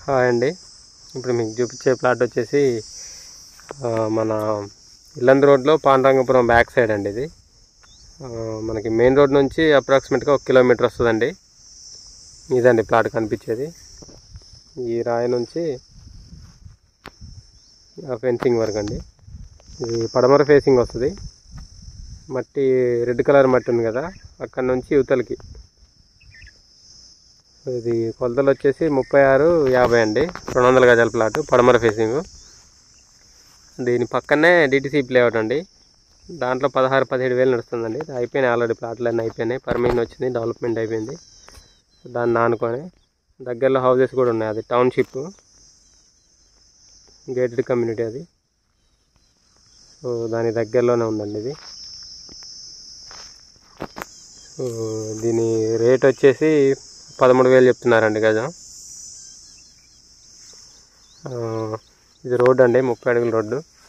hi అండి ఇప్పుడు మీకు చూపించే ప్లాట్ వచ్చేసి ఆ, మన ఇల్లందు రోడ్లో పాండరంగపురం బ్యాక్ సైడ్ అండి ఇది ఆ, మనకి మెయిన్ రోడ్ నుంచి అప్రాక్సిమేట్గా ఒక కిలోమీటర్ వస్తుందండి ఇదండి ప్లాట్ కనిపించేది ఈ రాయి నుంచి ఆ ఫెన్సింగ్ వరకు అండి ఇది పడమర ఫేసింగ్ వస్తుంది మట్టి రెడ్ కలర్ మట్టి ఉంది కదా అక్కడ నుంచి యువతలకి ఇది కొలతలు వచ్చేసి ముప్పై ఆరు యాభై అండి రెండు వందల గజాల ప్లాట్ పడమర ఫేసింగ్ దీని పక్కనే డిటిసి లేఅవుట్ అండి దాంట్లో పదహారు పదిహేడు వేలు నడుస్తుందండి అయిపోయినాయి ఆల్రెడీ ప్లాట్లు అన్నీ అయిపోయినాయి పర్మిషన్ వచ్చింది డెవలప్మెంట్ అయిపోయింది దాన్ని ఆనుకొని దగ్గరలో హౌసెస్ కూడా ఉన్నాయి అది టౌన్షిప్ గేటెడ్ కమ్యూనిటీ అది సో దాని దగ్గరలోనే ఉందండి ఇది సో దీని రేట్ వచ్చేసి పదమూడు వేలు చెప్తున్నారండి గజం ఆ, ఇది రోడ్డు అండి ముప్పై అడుగుల రోడ్డు